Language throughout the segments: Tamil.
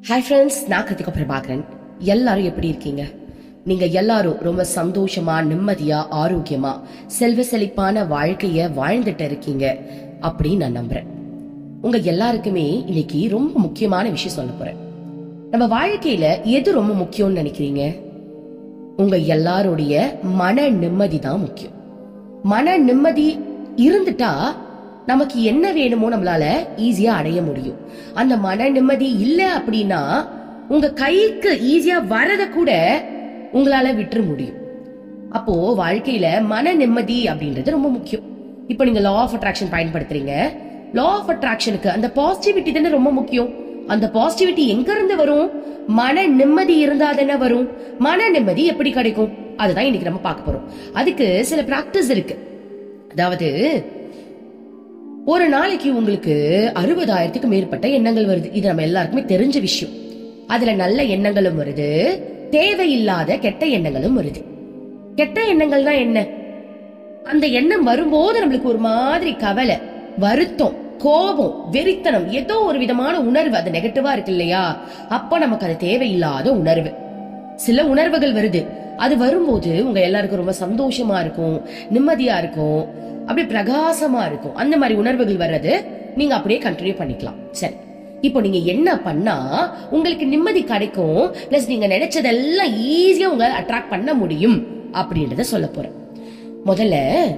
ஹாய் ஃப்ரெண்ட்ஸ் நான் கிருத்திகா பிரபாகரன் எல்லாரும் எப்படி இருக்கீங்க நீங்க எல்லாரும் ரொம்ப சந்தோஷமா நிம்மதியா ஆரோக்கியமா செல்வ செழிப்பான வாழ்க்கைய வாழ்ந்துட்டு இருக்கீங்க அப்படின்னு நான் நம்புறேன் உங்க எல்லாருக்குமே இன்னைக்கு ரொம்ப முக்கியமான விஷயம் சொல்ல போறேன் நம்ம வாழ்க்கையில எது ரொம்ப முக்கியம்னு நினைக்கிறீங்க உங்க எல்லாருடைய மன நிம்மதி தான் முக்கியம் மன நிம்மதி இருந்துட்டா நமக்கு என்ன வேணுமோ நம்மளால ஈஸியா அடைய முடியும் அந்த மன நிம்மதி இல்ல அப்படின்னா உங்க கைக்கு ஈஸியா வரத கூட உங்களால விட்டுற முடியும் அப்போ வாழ்க்கையில மன நிம்மதி அப்படின்றது ரொம்ப முக்கியம் இப்போ நீங்க லா ஆஃப் அட்ராக்ஷன் பயன்படுத்துறீங்க லா ஆஃப் அட்ராக்ஷனுக்கு அந்த பாசிட்டிவிட்டி தானே ரொம்ப முக்கியம் அந்த பாசிட்டிவிட்டி எங்க இருந்து வரும் மன நிம்மதி இருந்தா தானே வரும் மன நிம்மதி எப்படி கிடைக்கும் அதுதான் இன்னைக்கு நம்ம பார்க்க போறோம் அதுக்கு சில பிராக்டிஸ் இருக்கு அதாவது ஒரு நாளைக்கு உங்களுக்கு அறுபதாயிரத்துக்கு மேற்பட்ட எண்ணங்கள் வருது இது நம்ம எல்லாருக்குமே தெரிஞ்ச விஷயம் அதுல நல்ல எண்ணங்களும் வருது தேவையில்லாத கெட்ட எண்ணங்களும் வருது கெட்ட எண்ணங்கள்னா என்ன அந்த எண்ணம் வரும்போது நம்மளுக்கு ஒரு மாதிரி கவலை வருத்தம் கோபம் வெறித்தனம் ஏதோ ஒரு விதமான உணர்வு அது நெகட்டிவா இருக்கு இல்லையா அப்ப நமக்கு அது தேவையில்லாத உணர்வு சில உணர்வுகள் வருது அது வரும்போது உங்க எல்லாருக்கும் ரொம்ப சந்தோஷமா இருக்கும் நிம்மதியா இருக்கும் அப்படியே பிரகாசமா இருக்கும் அந்த மாதிரி உணர்வுகள் வர்றது நீங்க அப்படியே கண்டினியூ பண்ணிக்கலாம் சரி இப்போ நீங்க என்ன பண்ணா உங்களுக்கு நிம்மதி கிடைக்கும் பிளஸ் நீங்க நினைச்சதெல்லாம் ஈஸியா உங்க அட்ராக்ட் பண்ண முடியும் அப்படின்றத சொல்ல போறேன் முதல்ல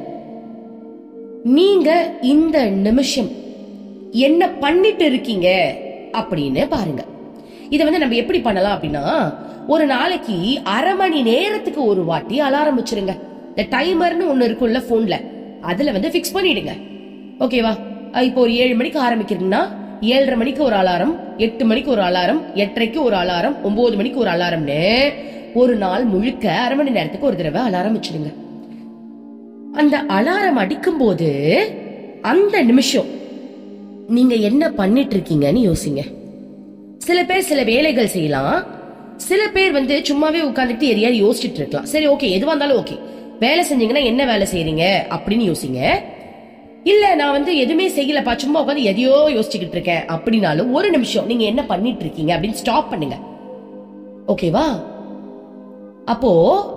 நீங்க இந்த நிமிஷம் என்ன பண்ணிட்டு இருக்கீங்க அப்படின்னு பாருங்க இத வந்து நம்ம எப்படி பண்ணலாம் அப்படின்னா ஒரு நாளைக்கு அரை மணி நேரத்துக்கு ஒரு வாட்டி அலாரம் வச்சிருங்க இந்த டைமர்னு ஒண்ணு இருக்கும்ல போன்ல அதுல வந்து ஃபிக்ஸ் பண்ணிடுங்க ஓகேவா அஹ் இப்போ ஒரு ஏழு மணிக்கு ஆரம்பிக்கிறீங்கன்னா ஏழரை மணிக்கு ஒரு அலாரம் எட்டு மணிக்கு ஒரு அலாரம் எட்டரைக்கு ஒரு அலாரம் ஒன்பது மணிக்கு ஒரு அலாரம்னு ஒரு நாள் முழுக்க அரை மணி நேரத்துக்கு ஒரு தடவை அலாரம் வச்சிடுங்க அந்த அலாரம் அடிக்கும் போது அந்த நிமிஷம் நீங்க என்ன பண்ணிட்டு இருக்கீங்கன்னு யோசிங்க சில பேர் சில வேலைகள் செய்யலாம் சில பேர் வந்து சும்மாவே உட்காந்துட்டு எதையாவது யோசிச்சுட்டு இருக்கலாம் சரி ஓகே எதுவா இருந்தாலும் ஓகே வேலை செஞ்சீங்கன்னா என்ன வேலை செய்றீங்க அப்படின்னு யோசிங்க இல்ல நான் வந்து எதுவுமே செய்யலப்பா சும்மா உட்காந்து எதையோ யோசிச்சுக்கிட்டு இருக்கேன் அப்படின்னாலும் ஒரு நிமிஷம் நீங்க என்ன பண்ணிட்டு இருக்கீங்க அப்படின்னு ஸ்டாப் பண்ணுங்க ஓகேவா அப்போ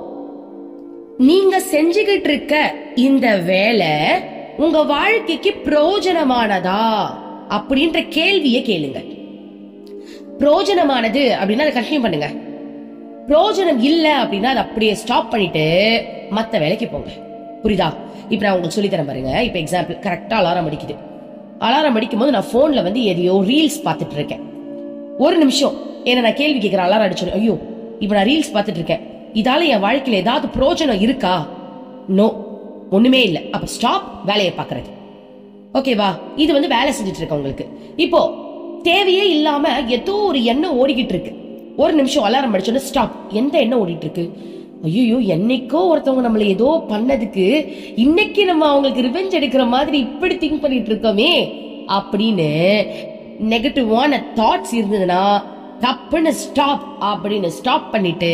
நீங்க செஞ்சுகிட்டு இருக்க இந்த வேலை உங்க வாழ்க்கைக்கு பிரயோஜனமானதா அப்படின்ற கேள்வியை கேளுங்க பிரயோஜனமானது அப்படின்னா அதை கண்டினியூ பண்ணுங்க பிரயோஜனம் இல்ல அப்படின்னா அதை அப்படியே ஸ்டாப் பண்ணிட்டு மத்த வேலைக்கு போங்க புரியுதா இப்ப நான் உங்களுக்கு சொல்லி தரேன் பாருங்க இப்ப எக்ஸாம்பிள் கரெக்டா அலாரம் அடிக்குது அலாரம் அடிக்கும் போது நான் போன்ல வந்து எதையோ ரீல்ஸ் பார்த்துட்டு இருக்கேன் ஒரு நிமிஷம் என்ன நான் கேள்வி கேட்கிறேன் அலாரம் அடிச்சோம் ஐயோ இப்ப நான் ரீல்ஸ் பார்த்துட்டு இருக்கேன் இதால என் வாழ்க்கையில ஏதாவது பிரயோஜனம் இருக்கா நோ ஒண்ணுமே இல்ல அப்ப ஸ்டாப் வேலையை பாக்குறது ஓகேவா இது வந்து வேலை செஞ்சுட்டு இருக்கு உங்களுக்கு இப்போ தேவையே இல்லாம ஏதோ ஒரு எண்ணம் ஓடிக்கிட்டு இருக்கு ஒரு நிமிஷம் அலாரம் அடிச்சோன்னு ஸ்டாப் எந்த எண்ணம் ஓடிட்டு இருக்கு ஐயோ என்னைக்கோ ஒருத்தவங்க நம்மள ஏதோ பண்ணதுக்கு இன்னைக்கு நம்ம அவங்களுக்கு ரிவெஞ்ச் எடுக்கிற மாதிரி இப்படி திங்க் பண்ணிட்டு இருக்கோமே அப்படின்னு நெகட்டிவான தாட்ஸ் இருந்ததுன்னா தப்புன்னு ஸ்டாப் அப்படின்னு ஸ்டாப் பண்ணிட்டு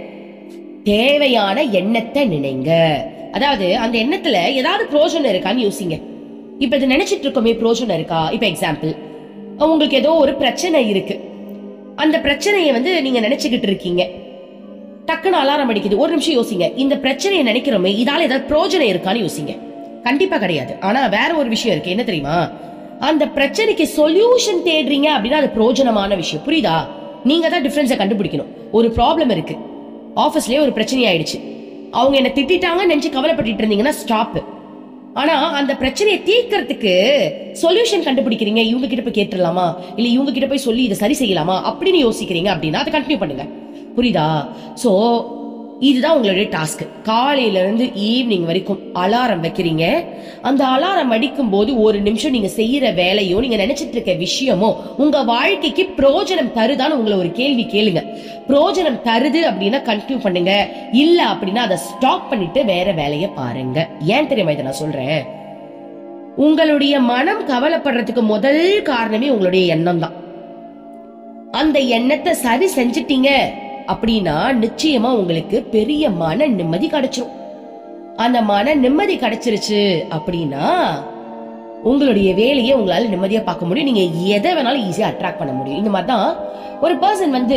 தேவையான எண்ணத்தை நினைங்க அதாவது அந்த எண்ணத்துல ஏதாவது பிரோஜனம் இருக்கான்னு யோசிங்க இப்ப இது நினைச்சிட்டு இருக்கோமே பிரோஜனம் இருக்கா இப்ப எக்ஸாம்பிள் உங்களுக்கு ஏதோ ஒரு பிரச்சனை இருக்கு அந்த பிரச்சனையை வந்து நீங்க நினைச்சுக்கிட்டு இருக்கீங்க டக்குன்னு அலாரம் அடிக்குது ஒரு நிமிஷம் யோசிங்க இந்த பிரச்சனையை நினைக்கிறோமே இதால ஏதாவது பிரோஜனம் இருக்கான்னு யோசிங்க கண்டிப்பா கிடையாது ஆனா வேற ஒரு விஷயம் இருக்கு என்ன தெரியுமா அந்த பிரச்சனைக்கு சொல்யூஷன் தேடுறீங்க அப்படின்னா அது பிரோஜனமான விஷயம் புரியுதா நீங்க தான் டிஃபரன்ஸை கண்டுபிடிக்கணும் ஒரு ப்ராப்ளம் இருக்கு ஆபீஸ்லயே ஒரு பிரச்சனை ஆயிடுச்சு அவங்க என்ன திட்டிட்டாங்கன்னு நினைச்சு கவலைப்பட்டுட்டு இருந்தீங்கன்னா ஸ்டாப் ஆனா அந்த பிரச்சனையை தீர்க்கறதுக்கு சொல்யூஷன் கண்டுபிடிக்கிறீங்க இவங்க கிட்ட போய் கேட்டுடலாமா இல்ல இவங்க கிட்ட போய் சொல்லி இதை சரி செய்யலாமா அப்படின்னு யோசிக்கிறீங்க அப்படின்னா அதை கண்டினியூ பண்ணுங்க புரியுதா சோ இதுதான் உங்களுடைய டாஸ்க் காலையில இருந்து ஈவினிங் வரைக்கும் அலாரம் வைக்கிறீங்க அந்த அலாரம் அடிக்கும் போது ஒரு நிமிஷம் நீங்க செய்யற வேலையோ நீங்க நினைச்சிட்டு இருக்க விஷயமோ உங்க வாழ்க்கைக்கு பிரயோஜனம் தருதான்னு உங்களை ஒரு கேள்வி கேளுங்க பிரயோஜனம் தருது அப்படின்னா கண்டினியூ பண்ணுங்க இல்ல அப்படின்னா அதை ஸ்டாப் பண்ணிட்டு வேற வேலையை பாருங்க ஏன் தெரியுமா இதை நான் சொல்றேன் உங்களுடைய மனம் கவலைப்படுறதுக்கு முதல் காரணமே உங்களுடைய எண்ணம் தான் அந்த எண்ணத்தை சரி செஞ்சிட்டீங்க அப்படின்னா நிச்சயமா உங்களுக்கு பெரிய மன நிம்மதி கிடைச்சிரும் அந்த மன நிம்மதி கிடைச்சிருச்சு அப்படின்னா உங்களுடைய வேலையை உங்களால நிம்மதியா பார்க்க முடியும் நீங்க எதை வேணாலும் ஈஸியா அட்ராக்ட் பண்ண முடியும் இந்த மாதிரி தான் ஒரு பர்சன் வந்து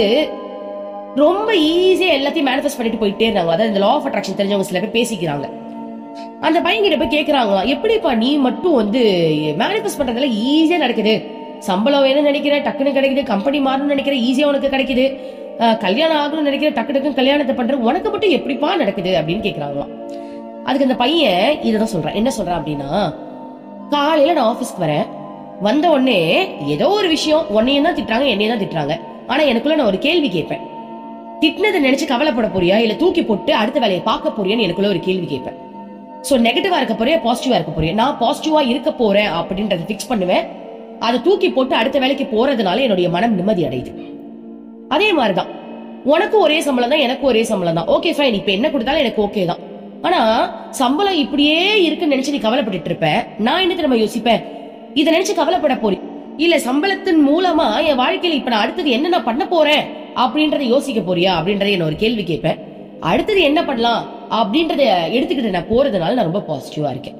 ரொம்ப ஈஸியா எல்லாத்தையும் மேனிஃபெஸ்ட் பண்ணிட்டு போயிட்டே இருந்தாங்க அதாவது இந்த லா ஆஃப் அட்ராக்ஷன் தெரிஞ்சவங்க சில பேர் பேசிக்கிறாங்க அந்த பையன் கிட்ட போய் கேக்குறாங்க எப்படிப்பா நீ மட்டும் வந்து மேனிஃபெஸ்ட் பண்றதெல்லாம் ஈஸியா நடக்குது சம்பளம் வேணும்னு நினைக்கிற டக்குன்னு கிடைக்குது கம்பெனி மாறணும்னு நினைக்கிற ஈஸியா உனக்கு கிடைக்குது அஹ், கல்யாணம் ஆகணும்னு நினைக்கிற டக்கு டக்குன்னு கல்யாணத்தை பண்ற உனக்கு மட்டும் எப்படிப்பா நடக்குது அப்படின்னு கேக்குறாங்களாம் அதுக்கு அந்த பையன் இததான் சொல்றான் என்ன சொல்றான் அப்படின்னா காலையில நான் ஆபீஸ்க்கு வரேன் வந்த உடனே ஏதோ ஒரு விஷயம் உன்னையும் தான் திட்டுறாங்க என்னையும் தான் திட்டுறாங்க ஆனா எனக்குள்ள நான் ஒரு கேள்வி கேட்பேன் திட்டினதை நினைச்சு கவலைப்பட போறியா இல்ல தூக்கி போட்டு அடுத்த வேலையை பார்க்க போறியான்னு எனக்குள்ள ஒரு கேள்வி கேட்பேன் சோ நெகட்டிவா இருக்க போறியா பாசிட்டிவா இருக்க போறியா நான் பாசிட்டிவா இருக்க போறேன் அப்படின்றத ஃபிக்ஸ் பண்ணுவேன் அதை தூக்கி போட்டு அடுத்த வேலைக்கு போறதுனால என்னுடைய மனம் நிம்மதி அடையுது அதே மாதிரிதான் உனக்கும் ஒரே சம்பளம் தான் எனக்கும் ஒரே சம்பளம் தான் ஓகே ஃபைன் இப்ப என்ன கொடுத்தாலும் எனக்கு ஓகே தான் ஆனா சம்பளம் இப்படியே இருக்குன்னு நினைச்சு நீ கவலைப்பட்டுட்டு இருப்ப நான் என்ன தெரியுமா யோசிப்பேன் இதை நினைச்சு கவலைப்பட போறேன் இல்ல சம்பளத்தின் மூலமா என் வாழ்க்கையில இப்ப நான் அடுத்தது என்ன நான் பண்ண போறேன் அப்படின்றத யோசிக்க போறியா அப்படின்றத என்ன ஒரு கேள்வி கேட்பேன் அடுத்தது என்ன பண்ணலாம் அப்படின்றத எடுத்துக்கிட்டு நான் போறதுனால நான் ரொம்ப பாசிட்டிவா இருக்கேன்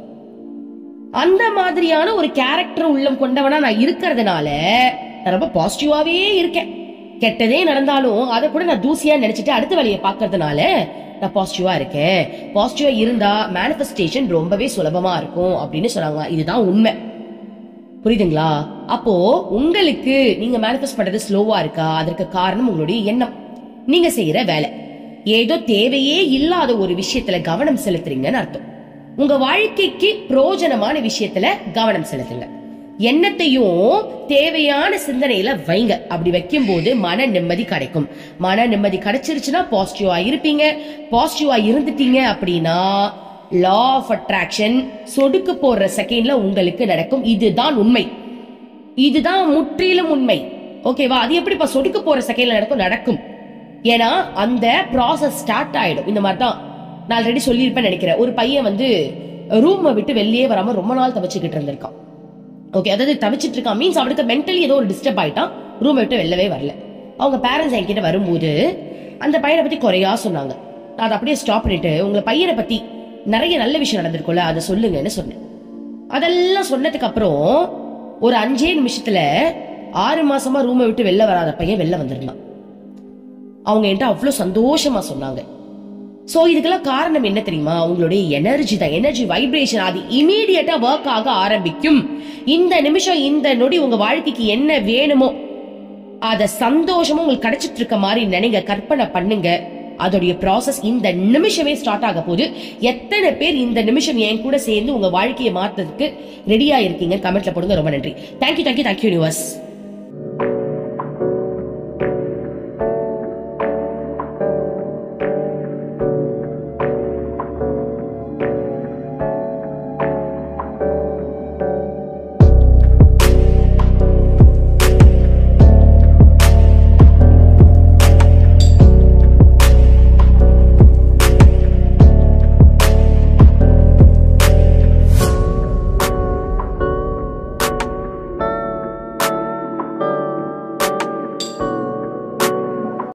அந்த மாதிரியான ஒரு கேரக்டர் உள்ளம் கொண்டவனா நான் இருக்கிறதுனால நான் ரொம்ப பாசிட்டிவாவே இருக்கேன் கெட்டதே நடந்தாலும் அதை கூட நான் தூசியா நினைச்சிட்டு அடுத்த வேலையை பார்க்கறதுனால நான் பாசிட்டிவா இருக்கேன் பாசிட்டிவா இருந்தா மேனிஃபெஸ்டேஷன் ரொம்பவே சுலபமா இருக்கும் அப்படின்னு சொன்னாங்க இதுதான் உண்மை புரியுதுங்களா அப்போ உங்களுக்கு நீங்க மேனிஃபெஸ்ட் பண்றது ஸ்லோவா இருக்கா அதற்கு காரணம் உங்களுடைய எண்ணம் நீங்க செய்யற வேலை ஏதோ தேவையே இல்லாத ஒரு விஷயத்துல கவனம் செலுத்துறீங்கன்னு அர்த்தம் உங்க வாழ்க்கைக்கு பிரயோஜனமான விஷயத்துல கவனம் செலுத்துங்க எண்ணத்தையும் தேவையான சிந்தனையில வைங்க அப்படி வைக்கும் போது மன நிம்மதி கிடைக்கும் மன நிம்மதி கிடைச்சிருச்சுன்னா பாசிட்டிவா இருப்பீங்க பாசிட்டிவா இருந்துட்டீங்க அப்படின்னா லா ஆஃப் அட்ராக்ஷன் சொடுக்கு போடுற செகண்ட்ல உங்களுக்கு நடக்கும் இதுதான் உண்மை இதுதான் முற்றிலும் உண்மை ஓகேவா அது எப்படிப்பா சொடுக்கு போற செகண்ட்ல நடக்கும் நடக்கும் ஏன்னா அந்த ப்ராசஸ் ஸ்டார்ட் ஆயிடும் இந்த மாதிரி தான் நான் ஆல்ரெடி சொல்லியிருப்பேன் நினைக்கிறேன் ஒரு பையன் வந்து ரூமை விட்டு வெளியே வராம ரொம்ப நாள் தவிச்சுக்கிட்டு இருந்திருக்கான் ஓகே அதாவது தவிச்சிட்டு இருக்கான் மீன்ஸ் அவனுக்கு மென்டலி ஏதோ ஒரு டிஸ்டர்ப் ஆயிட்டான் ரூமை விட்டு வெளிலவே வரல அவங்க பேரண்ட்ஸ் என்கிட்ட வரும்போது அந்த பையனை பத்தி குறையா சொன்னாங்க நான் அதை அப்படியே ஸ்டாப் பண்ணிட்டு உங்க பையனை பத்தி நிறைய நல்ல விஷயம் நடந்திருக்கும்ல அதை சொல்லுங்கன்னு சொன்னேன் அதெல்லாம் சொன்னதுக்கு அப்புறம் ஒரு அஞ்சே நிமிஷத்துல ஆறு மாசமா ரூமை விட்டு வெளில வராத பையன் வெளில வந்திருந்தான் அவங்க என்கிட்ட அவ்வளவு சந்தோஷமா சொன்னாங்க சோ இதுக்கெல்லாம் காரணம் என்ன தெரியுமா உங்களுடைய எனர்ஜி தான் எனர்ஜி வைப்ரேஷன் அது இமீடியட்டா ஒர்க் ஆக ஆரம்பிக்கும் இந்த நிமிஷம் இந்த நொடி உங்க வாழ்க்கைக்கு என்ன வேணுமோ அத சந்தோஷமா உங்களுக்கு கிடைச்சிட்டு இருக்க மாதிரி நினைங்க கற்பனை பண்ணுங்க அதோடைய ப்ராசஸ் இந்த நிமிஷமே ஸ்டார்ட் ஆக போகுது எத்தனை பேர் இந்த நிமிஷம் என் கூட சேர்ந்து உங்க வாழ்க்கையை மாத்துறதுக்கு ரெடியா இருக்கீங்க கமெண்ட்ல போடுங்க ரொம்ப நன்றி தேங்க்யூ தேங்க்யூ தேங்க்யூ யூனிவர்ஸ்